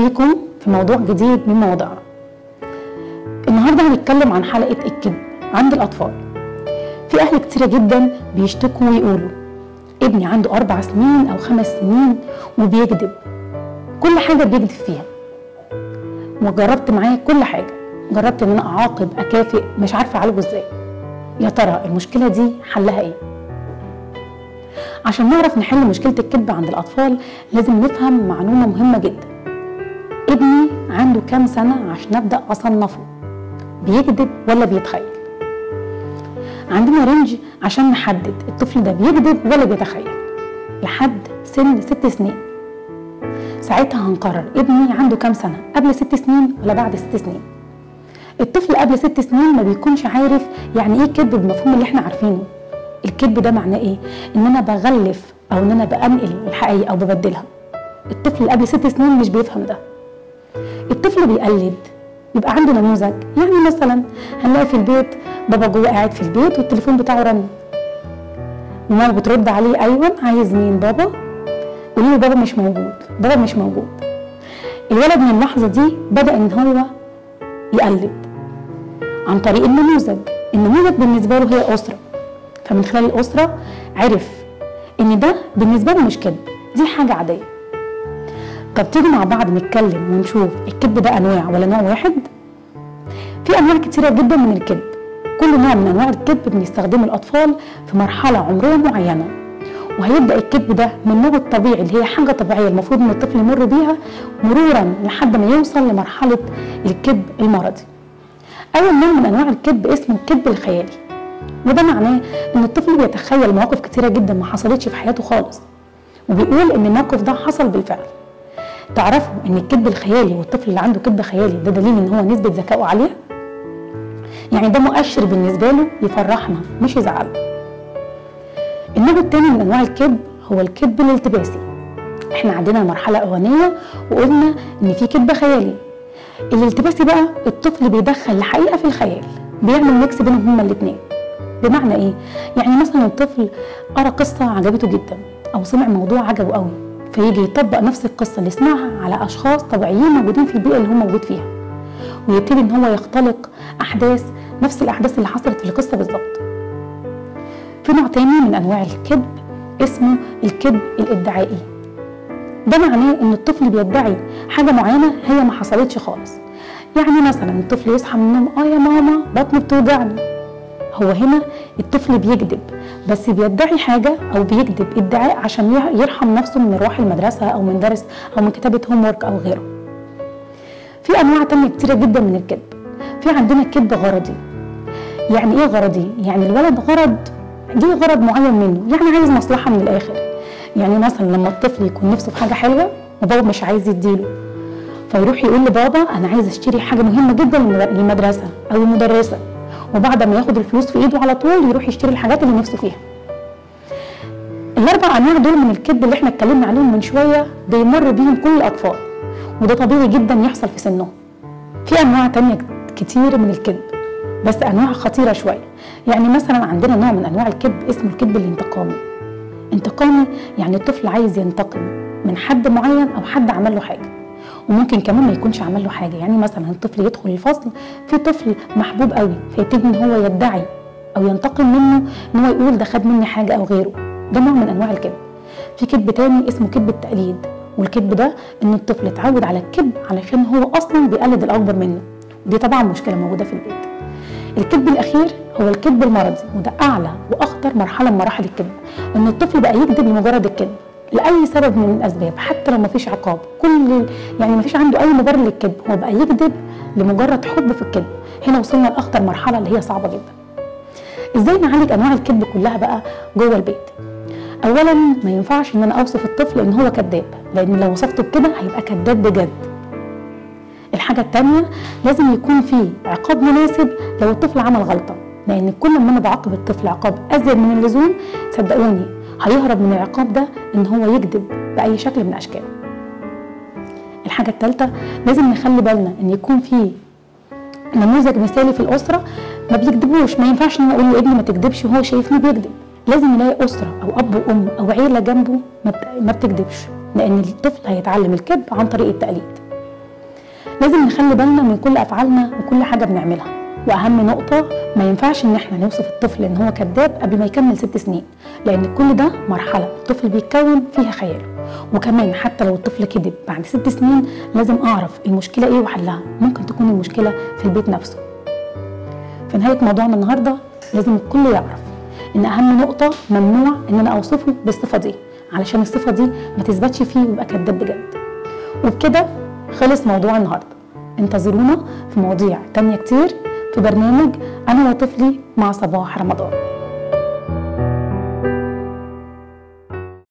بيكم في موضوع جديد من مواضيعنا النهارده هنتكلم عن حلقه الكذب عند الاطفال في اهل كتيره جدا بيشتكوا ويقولوا ابني عنده اربع سنين او خمس سنين وبيكذب كل حاجه بيكذب فيها وجربت معاه كل حاجه جربت ان انا اعاقب اكافئ مش عارفه اعالجه ازاي يا ترى المشكله دي حلها ايه عشان نعرف نحل مشكله الكذب عند الاطفال لازم نفهم معلومه مهمه جدا ابني عنده كام سنه عشان ابدا اصنفه بيكذب ولا بيتخيل عندنا رينج عشان نحدد الطفل ده بيكذب ولا بيتخيل لحد سن ست سنين ساعتها هنقرر ابني عنده كام سنه قبل ست سنين ولا بعد ست سنين الطفل قبل ست سنين ما بيكونش عارف يعني ايه كذب بالمفهوم اللي احنا عارفينه الكذب ده معناه ايه ان انا بغلف او ان انا بنقل الحقيقه او ببدلها الطفل اللي قبل ست سنين مش بيفهم ده الطفل بيقلد يبقى عنده نموذج يعني مثلا هنلاقي في البيت بابا جوه قاعد في البيت والتليفون بتاعه رن وماما بترد عليه ايوه عايز مين بابا قولي له بابا مش موجود بابا مش موجود الولد من اللحظه دي بدا ان هو يقلد عن طريق النموذج النموذج بالنسبه له هي اسره فمن خلال الاسره عرف ان ده بالنسبه له مش كذب دي حاجه عاديه طب تيجي مع بعض نتكلم ونشوف الكذب ده انواع ولا نوع واحد في انواع كتيره جدا من الكذب كل نوع من انواع الكذب بنستخدمه الاطفال في مرحله عمريه معينه وهيبدا الكذب ده من النوع الطبيعي اللي هي حاجه طبيعيه المفروض ان الطفل يمر بيها مرورا لحد ما يوصل لمرحله الكذب المرضي اول نوع من انواع الكذب اسمه الكذب الخيالي وده معناه ان الطفل بيتخيل مواقف كتيره جدا ما حصلتش في حياته خالص وبيقول ان الموقف ده حصل بالفعل تعرفوا ان الكذب الخيالي والطفل اللي عنده كذب خيالي ده دليل ان هو نسبه ذكائه عاليه يعني ده مؤشر بالنسبه له يفرحنا مش يزعلنا النوع الثاني من انواع الكذب هو الكذب الالتباسي احنا عندنا مرحله اولانيه وقلنا ان في كذب خيالي الالتباسي بقى الطفل بيدخل الحقيقه في الخيال بيعمل ميكس بينهم هما الاثنين بمعنى ايه يعني مثلا الطفل قرا قصه عجبته جدا او سمع موضوع عجبه قوي فيجي يطبق نفس القصه اللي سمعها على اشخاص طبيعيين موجودين في البيئه اللي هو موجود فيها ويبتدي ان هو يختلق احداث نفس الاحداث اللي حصلت في القصه بالظبط في نوع تاني من انواع الكذب اسمه الكذب الادعائي ده معناه ان الطفل بيدعي حاجه معينه هي ما حصلتش خالص يعني مثلا الطفل يصحى من النوم اه يا ماما بطني بتوجعني هو هنا الطفل بيكذب بس بيدعي حاجه او بيكذب ادعاء عشان يرحم نفسه من روح المدرسه او من درس او من كتابه هوم ورك او غيره في انواع تانية كتيره جدا من الكذب في عندنا كذب غرضي يعني ايه غرضي يعني الولد غرض ليه غرض معين منه يعني عايز مصلحه من الاخر يعني مثلا لما الطفل يكون نفسه في حاجه حلوه وبابا مش عايز يديله فيروح يقول لبابا انا عايز اشتري حاجه مهمه جدا للمدرسه او المدرسه وبعد ما ياخد الفلوس في ايده على طول يروح يشتري الحاجات اللي نفسه فيها الاربع انواع دول من الكذب اللي احنا اتكلمنا عليهم من شويه بيمر بيهم كل الاطفال وده طبيعي جدا يحصل في سنهم في انواع تانية كتير من الكذب بس انواع خطيره شويه يعني مثلا عندنا نوع من انواع الكذب اسمه الكذب الانتقامي انتقامي يعني الطفل عايز ينتقم من حد معين او حد عمل له حاجه وممكن كمان ما يكونش عمل له حاجه يعني مثلا الطفل يدخل الفصل في طفل محبوب قوي فيبتدي ان هو يدعي او ينتقم منه ان هو يقول ده خد مني حاجه او غيره ده نوع من انواع الكذب في كذب تاني اسمه كذب التقليد والكذب ده ان الطفل اتعود على الكذب علشان هو اصلا بيقلد الاكبر منه ودي طبعا مشكله موجوده في البيت الكذب الاخير هو الكذب المرضي وده اعلى واخطر مرحله من مراحل الكذب ان الطفل بقى يكذب لمجرد الكذب لاي سبب من الاسباب حتى لو مفيش عقاب كل يعني مفيش عنده اي مبرر للكذب هو بقى يكذب لمجرد حب في الكذب هنا وصلنا لاخطر مرحله اللي هي صعبه جدا ازاي نعالج انواع الكذب كلها بقى جوه البيت اولا ما ينفعش ان انا اوصف الطفل ان هو كذاب لان لو وصفته بكده هيبقى كذاب بجد الحاجة التانية لازم يكون في عقاب مناسب لو الطفل عمل غلطة لأن كل ما أنا بعاقب الطفل عقاب أزيد من اللزوم صدقوني هيهرب من العقاب ده إن هو يكذب بأي شكل من الأشكال الحاجة التالتة لازم نخلي بالنا إن يكون في نموذج مثالي في الأسرة ما بيكذبوش ما ينفعش إن أنا أقول لابني ما تكذبش وهو شايفني بيكذب لازم يلاقي أسرة أو أب وأم أو عيلة جنبه ما بتكذبش لأن الطفل هيتعلم الكذب عن طريق التقليد لازم نخلي بالنا من كل افعالنا وكل حاجه بنعملها واهم نقطه ما ينفعش ان احنا نوصف الطفل ان هو كذاب قبل ما يكمل ست سنين لان كل ده مرحله الطفل بيتكون فيها خياله وكمان حتى لو الطفل كذب بعد ست سنين لازم اعرف المشكله ايه وحلها ممكن تكون المشكله في البيت نفسه في نهايه موضوعنا النهارده لازم الكل يعرف ان اهم نقطه ممنوع ان انا اوصفه بالصفه دي علشان الصفه دي ما تثبتش فيه ويبقى كذاب بجد وبكده خلص موضوع النهارده انتظرونا في مواضيع تانية كتير في برنامج انا وطفلي مع صباح رمضان